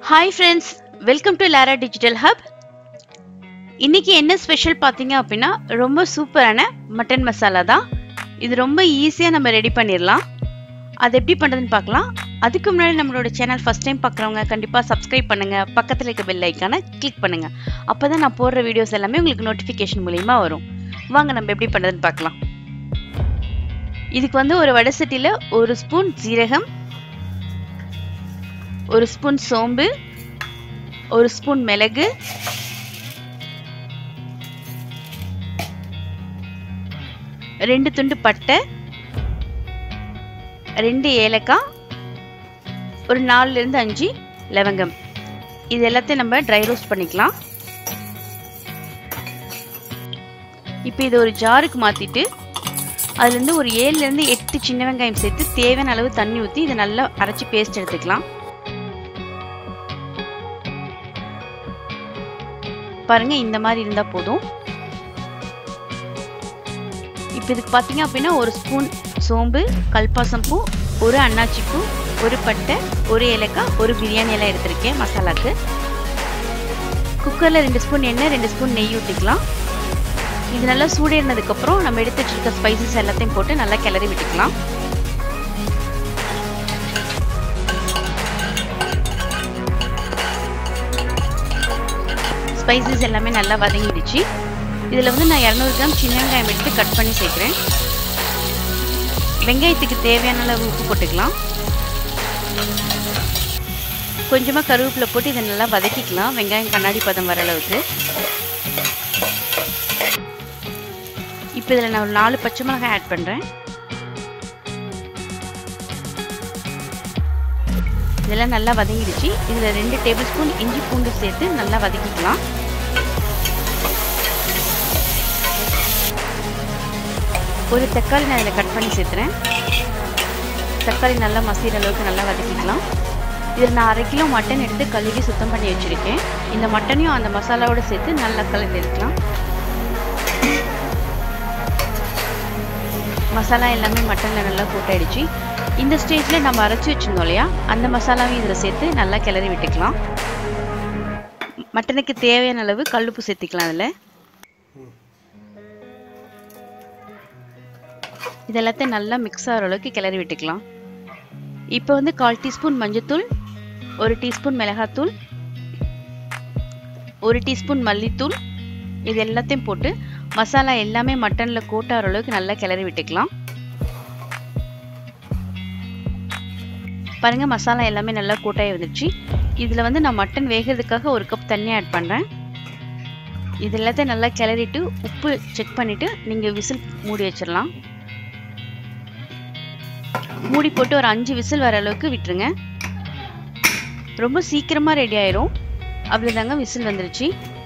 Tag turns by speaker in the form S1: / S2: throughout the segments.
S1: hi friends welcome to Lara digital hub இன்னைக்கு என்ன special பார்த்தீங்க அப்படின்னா ரொம்ப சூப்பரான மட்டன் மசாலா தான் இது ரொம்ப ஈஸியாக நம்ம ரெடி பண்ணிடலாம் அது எப்படி பண்ணுறதுன்னு பார்க்கலாம் அதுக்கு முன்னாடி நம்மளோட சேனல் ஃபஸ்ட் டைம் பார்க்குறவங்க கண்டிப்பாக சப்ஸ்கிரைப் பண்ணுங்கள் பக்கத்தில் இருக்க பெல் ஐக்கானை கிளிக் பண்ணுங்கள் அப்போ தான் நான் போடுற வீடியோஸ் எல்லாமே உங்களுக்கு நோட்டிஃபிகேஷன் மூலிமா வரும் வாங்க நம்ம எப்படி பண்ணுறதுன்னு பார்க்கலாம் இதுக்கு வந்து ஒரு வடை சட்டியில் ஒரு ஸ்பூன் ஜீரகம் ஒரு ஸ்பூன் சோம்பு ஒரு ஸ்பூன் மிளகு ரெண்டு துண்டு பட்டை ரெண்டு ஏலக்காய் ஒரு நாலுல இருந்து அஞ்சு லவங்கம் இது எல்லாத்தையும் நம்ம ட்ரை ரோஸ்ட் பண்ணிக்கலாம் இப்போ இது ஒரு ஜாருக்கு மாற்றிட்டு அதுலேருந்து ஒரு ஏழுலேருந்து எட்டு சின்ன வெங்காயம் சேர்த்து தேவையான அளவு தண்ணி ஊற்றி இதை நல்லா அரைச்சி பேஸ்ட் எடுத்துக்கலாம் பாருங்க இந்த மாதிரி இருந்தால் போதும் இப்போ இதுக்கு பார்த்தீங்க அப்படின்னா ஒரு ஸ்பூன் சோம்பு கல்பாசம் பூ ஒரு அன்னாச்சி பூ ஒரு பட்டை ஒரு ஏலக்காய் ஒரு பிரியாணி எல்லாம் எடுத்திருக்கேன் மசாலாக்கு குக்கரில் ரெண்டு ஸ்பூன் எண்ணெய் ரெண்டு ஸ்பூன் நெய் ஊற்றிக்கலாம் இது நல்லா சூடேறினதுக்கப்புறம் நம்ம எடுத்து வச்சிருக்க ஸ்பைசஸ் எல்லாத்தையும் போட்டு நல்லா கிளறி விட்டுக்கலாம் ஸ்பைசஸ் எல்லாமே நல்லா வதங்கிடுச்சு இதில் வந்து நான் இரநூறு கிராம் சின்ன வெங்காயம் எடுத்து கட் பண்ணி சேர்க்குறேன் வெங்காயத்துக்கு தேவையான அளவு உப்பு போட்டுக்கலாம் கொஞ்சமாக கருவேப்பிலை போட்டு இதை நல்லா வதக்கிக்கலாம் வெங்காயம் கண்ணாடி பதம் வர அளவுக்கு இப்போ இதில் நான் ஒரு நாலு பச்சை மிளகாய் ஆட் பண்ணுறேன் இதெல்லாம் நல்லா வதங்கிடுச்சு இதில் ரெண்டு டேபிள் ஸ்பூன் இஞ்சி பூண்டு சேர்த்து நல்லா வதக்கிக்கலாம் ஒரு தக்காளி நான் இதில் கட் பண்ணி சேர்த்துறேன் தக்காளி நல்லா மசிகிற அளவுக்கு நல்லா வதக்கிக்கலாம் இதில் நான் அரை கிலோ மட்டன் எடுத்து கழுவி சுத்தம் பண்ணி வச்சுருக்கேன் இந்த மட்டனையும் அந்த மசாலாவோடு சேர்த்து நல்லா கலந்து எடுக்கலாம் மசாலா எல்லாமே மட்டனில் நல்லா கூட்டாயிடுச்சு இந்த ஸ்டேஜில் நம்ம அரைச்சி வச்சுருந்தோம் இல்லையா அந்த மசாலாவையும் இதில் சேர்த்து நல்லா கிளறி விட்டுக்கலாம் மட்டனுக்கு தேவையான அளவு கல்லுப்பு சேர்த்துக்கலாம் அதில் இதெல்லாத்தையும் நல்லா மிக்ஸ் ஆகிற அளவுக்கு கிளறி விட்டுக்கலாம் இப்போ வந்து கால் டீஸ்பூன் மஞ்சத்தூள் ஒரு டீஸ்பூன் மிளகாத்தூள் ஒரு டீஸ்பூன் மல்லித்தூள் இது எல்லாத்தையும் போட்டு மசாலா எல்லாமே மட்டனில் கோட்டாகிற அளவுக்கு நல்லா கிளறி விட்டுக்கலாம் பாருங்கள் மசாலா எல்லாமே நல்லா கூட்டாகி வந்துடுச்சு இதில் வந்து நான் மட்டன் வேகிறதுக்காக ஒரு கப் தண்ணி ஆட் பண்ணுறேன் இது எல்லாத்தையும் நல்லா கிளறிட்டு உப்பு செக் பண்ணிவிட்டு நீங்கள் விசில் மூடி வச்சிடலாம் மூடி போட்டு ஒரு அஞ்சு விசில் வர அளவுக்கு விட்டுருங்க ரொம்ப சீக்கிரமாக ரெடி ஆயிரும் அவ்வளோதாங்க விசில் வந்துருச்சு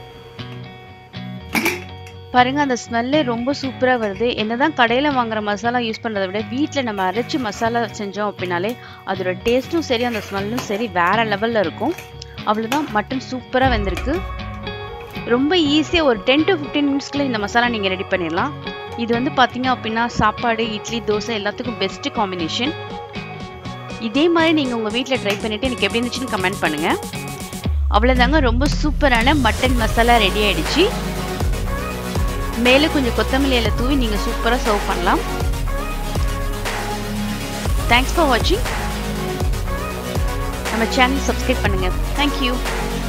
S1: பாருங்க அந்த ஸ்மெல்லே ரொம்ப சூப்பராக வருது என்னதான் கடையில் வாங்குற மசாலா யூஸ் பண்ணுறதை விட வீட்டில் நம்ம அரைச்சி மசாலா செஞ்சோம் அப்படின்னாலே அதோட டேஸ்ட்டும் சரி அந்த ஸ்மெல்லும் சரி வேற லெவலில் இருக்கும் அவ்வளோதான் மட்டன் சூப்பராக வந்திருக்கு ரொம்ப ஈஸியாக ஒரு டென் டு ஃபிஃப்டீன் மினிட்ஸ்க்குள்ள இந்த மசாலா நீங்கள் ரெடி பண்ணிடலாம் இது வந்து பார்த்தீங்க அப்படின்னா சாப்பாடு இட்லி தோசை எல்லாத்துக்கும் பெஸ்ட் காம்பினேஷன் இதே மாதிரி நீங்கள் உங்கள் வீட்டில் ட்ரை பண்ணிவிட்டு எனக்கு எப்படி இருந்துச்சுன்னு கமெண்ட் பண்ணுங்கள் அவ்வளோதாங்க ரொம்ப சூப்பரான மட்டன் மசாலா ரெடி ஆயிடுச்சு மேலே கொஞ்சம் கொத்தமல்லி இலை தூவி நீங்கள் சூப்பராக சர்வ் பண்ணலாம் தேங்க்ஸ் ஃபார் வாட்சிங் நம்ம சேனல் சப்ஸ்கிரைப் பண்ணுங்கள் தேங்க்யூ